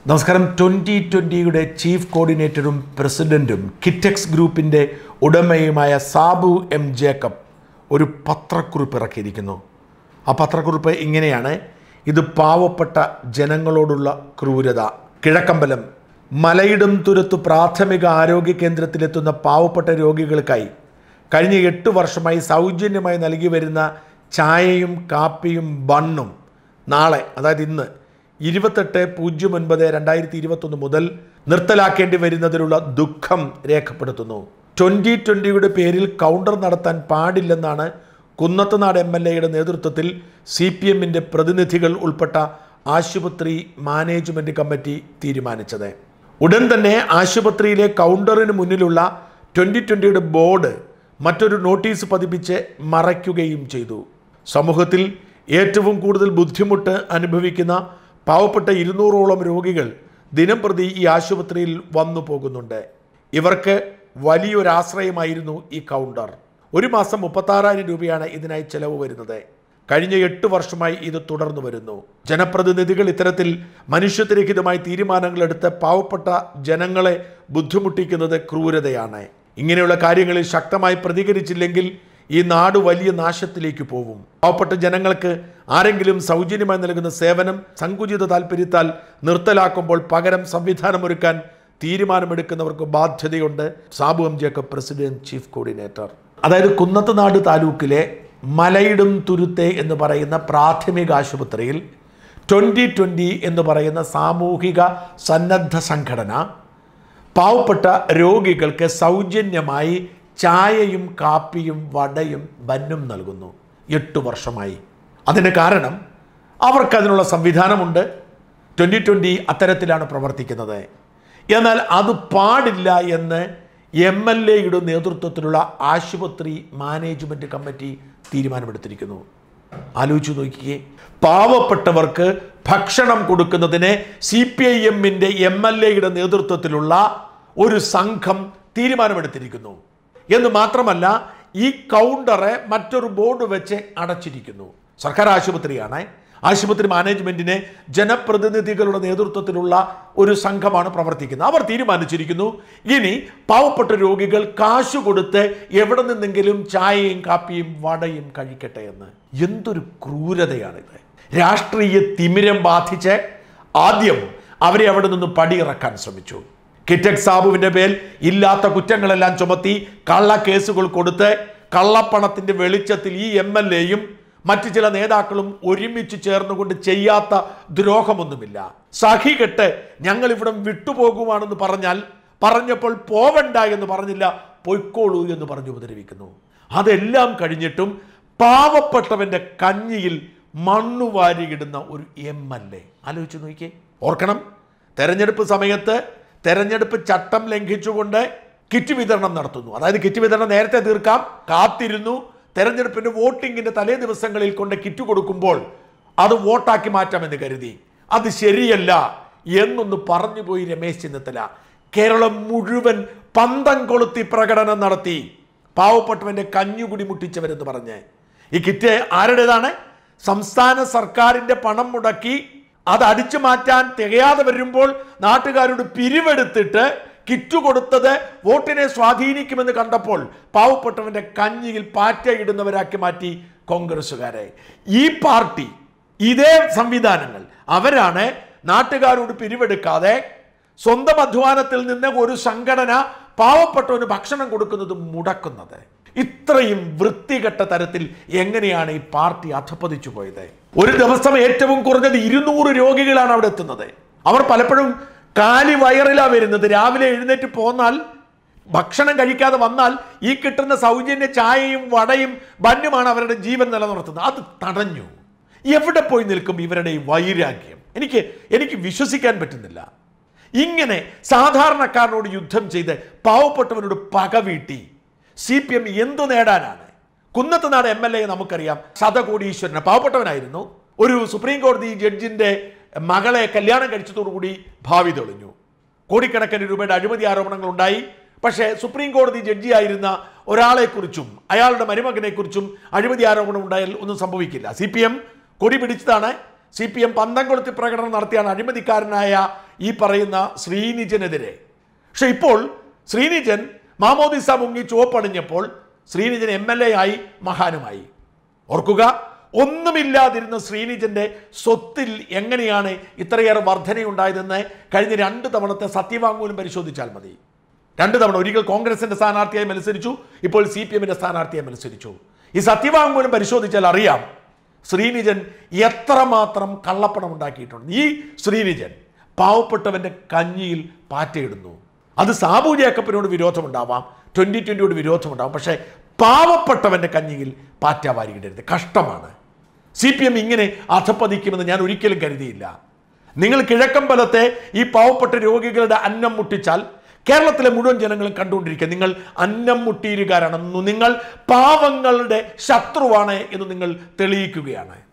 നമസ്കാരം twenty ട്വൻ്റിയുടെ chief കോർഡിനേറ്ററും പ്രസിഡന്റും കിറ്റക്സ് ഗ്രൂപ്പിൻ്റെ ഉടമയുമായ സാബു എം ജേക്കബ് ഒരു പത്രക്കുറിപ്പ് ഇറക്കിയിരിക്കുന്നു ആ പത്രക്കുറിപ്പ് ഇങ്ങനെയാണ് ഇത് പാവപ്പെട്ട ജനങ്ങളോടുള്ള ക്രൂരത കിഴക്കമ്പലം മലയിടും തുരത്ത് പ്രാഥമിക ആരോഗ്യ കേന്ദ്രത്തിലെത്തുന്ന പാവപ്പെട്ട രോഗികൾക്കായി കഴിഞ്ഞ എട്ട് വർഷമായി സൗജന്യമായി നൽകി വരുന്ന ചായയും കാപ്പിയും ബണ്ണും നാളെ അതായത് ഇന്ന് ഇരുപത്തെട്ട് പൂജ്യം ഒൻപത് രണ്ടായിരത്തി ഇരുപത്തൊന്ന് മുതൽ നിർത്തലാക്കേണ്ടി വരുന്നതിലുള്ള ദുഃഖം രേഖപ്പെടുത്തുന്നു ട്വൻ്റി ട്വൻ്റിയുടെ പേരിൽ കൗണ്ടർ നടത്താൻ പാടില്ലെന്നാണ് കുന്നത്തുനാട് എം എൽ എയുടെ നേതൃത്വത്തിൽ സി പി എമ്മിൻ്റെ പ്രതിനിധികൾ ഉൾപ്പെട്ട ആശുപത്രി മാനേജ്മെൻറ്റ് കമ്മിറ്റി തീരുമാനിച്ചത് ഉടൻ തന്നെ ആശുപത്രിയിലെ കൗണ്ടറിന് മുന്നിലുള്ള ട്വൻ്റി ട്വൻ്റിയുടെ ബോർഡ് മറ്റൊരു നോട്ടീസ് പതിപ്പിച്ച് മറയ്ക്കുകയും ചെയ്തു സമൂഹത്തിൽ ഏറ്റവും കൂടുതൽ ബുദ്ധിമുട്ട് അനുഭവിക്കുന്ന പാവപ്പെട്ട ഇരുന്നൂറോളം രോഗികൾ ദിനം പ്രതി ഈ ആശുപത്രിയിൽ വന്നു പോകുന്നുണ്ട് ഇവർക്ക് വലിയൊരാശ്രയമായിരുന്നു ഈ കൗണ്ടർ ഒരു മാസം മുപ്പത്താറായിരം രൂപയാണ് ഇതിനായി ചെലവ് വരുന്നത് കഴിഞ്ഞ എട്ട് വർഷമായി ഇത് തുടർന്നു വരുന്നു ജനപ്രതിനിധികൾ ഇത്തരത്തിൽ മനുഷ്യത്വരഹിതമായി തീരുമാനങ്ങളെടുത്ത് പാവപ്പെട്ട ജനങ്ങളെ ബുദ്ധിമുട്ടിക്കുന്നത് ക്രൂരതയാണ് ഇങ്ങനെയുള്ള കാര്യങ്ങളിൽ ശക്തമായി പ്രതികരിച്ചില്ലെങ്കിൽ ഈ നാട് വലിയ നാശത്തിലേക്ക് പോവും പാവപ്പെട്ട ജനങ്ങൾക്ക് ആരെങ്കിലും സൗജന്യമായി നൽകുന്ന സേവനം സങ്കുചിത താല്പര്യത്താൽ നിർത്തലാക്കുമ്പോൾ പകരം സംവിധാനമൊരുക്കാൻ തീരുമാനമെടുക്കുന്നവർക്ക് ബാധ്യതയുണ്ട് Sabu M Jacob president chief coordinator അതായത് കുന്നത്തുനാട് താലൂക്കിലെ മലയിടും തുരുത്തെ എന്ന് പറയുന്ന പ്രാഥമിക ആശുപത്രിയിൽ ട്വൻ്റി ട്വൻ്റി എന്ന് പറയുന്ന സാമൂഹിക സന്നദ്ധ സംഘടന പാവപ്പെട്ട രോഗികൾക്ക് സൗജന്യമായി ചായയും കാപ്പിയും വടയും ബന്നും നൽകുന്നു എട്ട് വർഷമായി അതിന് കാരണം അവർക്ക് അതിനുള്ള സംവിധാനമുണ്ട് ട്വൻ്റി ട്വൻ്റി അത്തരത്തിലാണ് പ്രവർത്തിക്കുന്നത് എന്നാൽ അത് പാടില്ല എന്ന് എം എൽ എയുടെ നേതൃത്വത്തിലുള്ള ആശുപത്രി മാനേജ്മെൻറ്റ് കമ്മിറ്റി തീരുമാനമെടുത്തിരിക്കുന്നു ആലോചിച്ചു നോക്കിയേ പാവപ്പെട്ടവർക്ക് ഭക്ഷണം കൊടുക്കുന്നതിന് സി പി ഐ എമ്മിൻ്റെ എം എൽ എയുടെ നേതൃത്വത്തിലുള്ള ഒരു സംഘം തീരുമാനമെടുത്തിരിക്കുന്നു എന്ന് മാത്രമല്ല ഈ കൗണ്ടറെ മറ്റൊരു ബോർഡ് വെച്ച് അടച്ചിരിക്കുന്നു സർക്കാർ ആശുപത്രിയാണ് ആശുപത്രി മാനേജ്മെന്റിനെ ജനപ്രതിനിധികളുടെ നേതൃത്വത്തിലുള്ള ഒരു സംഘമാണ് പ്രവർത്തിക്കുന്നത് അവർ തീരുമാനിച്ചിരിക്കുന്നു ഇനി പാവപ്പെട്ട രോഗികൾ കാശ് കൊടുത്ത് എവിടെ നിന്നെങ്കിലും ചായയും കാപ്പിയും വടയും കഴിക്കട്ടെ എന്ന് എന്തൊരു ക്രൂരതയാണിത് രാഷ്ട്രീയ തിമിരം ബാധിച്ച് ആദ്യം അവരെ അവിടെ നിന്ന് പടിയിറക്കാൻ ശ്രമിച്ചു കിറ്റക് സാബുവിന്റെ പേൽ ഇല്ലാത്ത കുറ്റങ്ങളെല്ലാം ചുമത്തി കള്ള കേസുകൾ കൊടുത്ത് കള്ളപ്പണത്തിന്റെ വെളിച്ചത്തിൽ ഈ എം എൽ എയും മറ്റു ചില നേതാക്കളും ഒരുമിച്ച് ചേർന്നുകൊണ്ട് ചെയ്യാത്ത ദ്രോഹമൊന്നുമില്ല സഹികെട്ട് ഞങ്ങൾ ഇവിടം വിട്ടുപോകുവാണെന്ന് പറഞ്ഞാൽ പറഞ്ഞപ്പോൾ പോവണ്ട എന്ന് പറഞ്ഞില്ല പൊയ്ക്കോളൂ എന്ന് പറഞ്ഞു ഉപദ്രവിക്കുന്നു അതെല്ലാം കഴിഞ്ഞിട്ടും പാവപ്പെട്ടവന്റെ കഞ്ഞിയിൽ മണ്ണു വാരിയിടുന്ന ഒരു എം എൽ എ ആലോചിച്ച് നോക്കിയേ ഓർക്കണം തെരഞ്ഞെടുപ്പ് സമയത്ത് തെരഞ്ഞെടുപ്പ് ചട്ടം ലംഘിച്ചുകൊണ്ട് കിറ്റ് വിതരണം നടത്തുന്നു അതായത് കിറ്റ് വിതരണം നേരത്തെ തീർക്കാം കാത്തിരുന്നു തെരഞ്ഞെടുപ്പിന്റെ വോട്ടിങ്ങിന്റെ തലേ ദിവസങ്ങളിൽ കൊണ്ട് കിറ്റ് കൊടുക്കുമ്പോൾ അത് വോട്ടാക്കി മാറ്റാമെന്ന് കരുതി അത് ശരിയല്ല എന്നൊന്ന് പറഞ്ഞു പോയി രമേശ് ചെന്നിത്തല കേരളം മുഴുവൻ പന്തം കൊളുത്തി പ്രകടനം നടത്തി പാവപ്പെട്ടവന്റെ കഞ്ഞുകുടി മുട്ടിച്ചവരെന്ന് പറഞ്ഞ് ഈ കിറ്റ് ആരുടേതാണ് സംസ്ഥാന സർക്കാരിന്റെ പണം മുടക്കി അത് അടിച്ചു മാറ്റാൻ തികയാതെ വരുമ്പോൾ നാട്ടുകാരോട് പിരിവെടുത്തിട്ട് കിറ്റ് കൊടുത്തത് വോട്ടിനെ സ്വാധീനിക്കുമെന്ന് കണ്ടപ്പോൾ പാവപ്പെട്ടവന്റെ കഞ്ഞിയിൽ പാറ്റയിടുന്നവരാക്കി മാറ്റി കോൺഗ്രസ്സുകാരെ ഈ പാർട്ടി ഇതേ സംവിധാനങ്ങൾ അവരാണ് നാട്ടുകാരോട് പിരിവെടുക്കാതെ സ്വന്തം അധ്വാനത്തിൽ നിന്ന് ഒരു സംഘടന പാവപ്പെട്ടവന് ഭക്ഷണം കൊടുക്കുന്നത് മുടക്കുന്നത് ഇത്രയും വൃത്തികെട്ട തരത്തിൽ എങ്ങനെയാണ് ഈ പാർട്ടി അധപ്പതിച്ചു പോയത് ഒരു ദിവസം ഏറ്റവും കുറഞ്ഞത് ഇരുന്നൂറ് രോഗികളാണ് അവിടെ എത്തുന്നത് അവർ പലപ്പോഴും കാലി വയറിലാ വരുന്നത് രാവിലെ എഴുന്നേറ്റ് പോന്നാൽ ഭക്ഷണം കഴിക്കാതെ വന്നാൽ ഈ കിട്ടുന്ന സൗജന്യ ചായയും വടയും ബന്നുമാണ് അവരുടെ ജീവൻ നിലനിർത്തുന്നത് അത് തടഞ്ഞു എവിടെ പോയി നിൽക്കും ഇവരുടെ ഈ വൈരാഗ്യം എനിക്ക് എനിക്ക് വിശ്വസിക്കാൻ പറ്റുന്നില്ല ഇങ്ങനെ സാധാരണക്കാരനോട് യുദ്ധം ചെയ്ത് പാവപ്പെട്ടവനോട് പക വീട്ടി സി പി എം എന്തു നേടാനാണ് കുന്നത്തുനാട് എം എൽ എ നമുക്കറിയാം ശതകോടീശ്വരന് പാവപ്പെട്ടവനായിരുന്നു ഒരു സുപ്രീം കോടതി ജഡ്ജിന്റെ മകളെ കല്യാണം കഴിച്ചതോടുകൂടി ഭാവി തെളിഞ്ഞു കോടിക്കണക്കിന് രൂപയുടെ അഴിമതി ആരോപണങ്ങൾ ഉണ്ടായി പക്ഷേ സുപ്രീം കോടതി ജഡ്ജിയായിരുന്ന ഒരാളെക്കുറിച്ചും അയാളുടെ മരുമകനെക്കുറിച്ചും അഴിമതി ആരോപണം ഉണ്ടായാൽ ഒന്നും സംഭവിക്കില്ല സി പി എം കൊടി പിടിച്ചതാണ് സി പി എം പന്തം കൊളുത്തി പ്രകടനം നടത്തിയാണ് അഴിമതിക്കാരനായ ഈ പറയുന്ന ശ്രീനിജനെതിരെ പക്ഷെ ഇപ്പോൾ ശ്രീനിജൻ മാമോദിസ മുങ്ങി ചുവപ്പണിഞ്ഞപ്പോൾ ശ്രീനിജൻ എം എൽ എ ആയി മഹാനുമായി ഓർക്കുക ഒന്നുമില്ലാതിരുന്ന ശ്രീനിജന്റെ സ്വത്തിൽ എങ്ങനെയാണ് ഇത്രയേറെ വർധനയുണ്ടായതെന്ന് കഴിഞ്ഞ രണ്ട് തവണത്തെ സത്യവാങ്മൂലം പരിശോധിച്ചാൽ മതി രണ്ട് തവണ ഒരിക്കൽ കോൺഗ്രസിന്റെ സ്ഥാനാർത്ഥിയായി മത്സരിച്ചു ഇപ്പോൾ സി പി എമ്മിന്റെ സ്ഥാനാർത്ഥിയായി മത്സരിച്ചു ഈ സത്യവാങ്മൂലം പരിശോധിച്ചാൽ അറിയാം ശ്രീനിജൻ എത്രമാത്രം കള്ളപ്പണം ഉണ്ടാക്കിയിട്ടുണ്ട് ഈ ശ്രീനിജൻ പാവപ്പെട്ടവന്റെ കഞ്ഞിയിൽ പാറ്റയിടുന്നു അത് സാബു ജേക്കബിനോട് വിരോധമുണ്ടാവാം ട്വന്റി ട്വന്റിയോട് വിരോധമുണ്ടാവാം പക്ഷേ പാവപ്പെട്ടവന്റെ കഞ്ഞിയിൽ പാറ്റ വാരിയിടരുത് കഷ്ടമാണ് സി പി എം ഇങ്ങനെ അധപ്പതിക്കുമെന്ന് ഞാൻ ഒരിക്കലും കരുതിയില്ല നിങ്ങൾ കിഴക്കമ്പലത്തെ ഈ പാവപ്പെട്ട രോഗികളുടെ അന്നം മുട്ടിച്ചാൽ കേരളത്തിലെ മുഴുവൻ ജനങ്ങളും കണ്ടുകൊണ്ടിരിക്കുക നിങ്ങൾ അന്നം മുട്ടിയിരുകാരാണെന്നു നിങ്ങൾ പാവങ്ങളുടെ ശത്രുവാണ് എന്ന് നിങ്ങൾ തെളിയിക്കുകയാണ്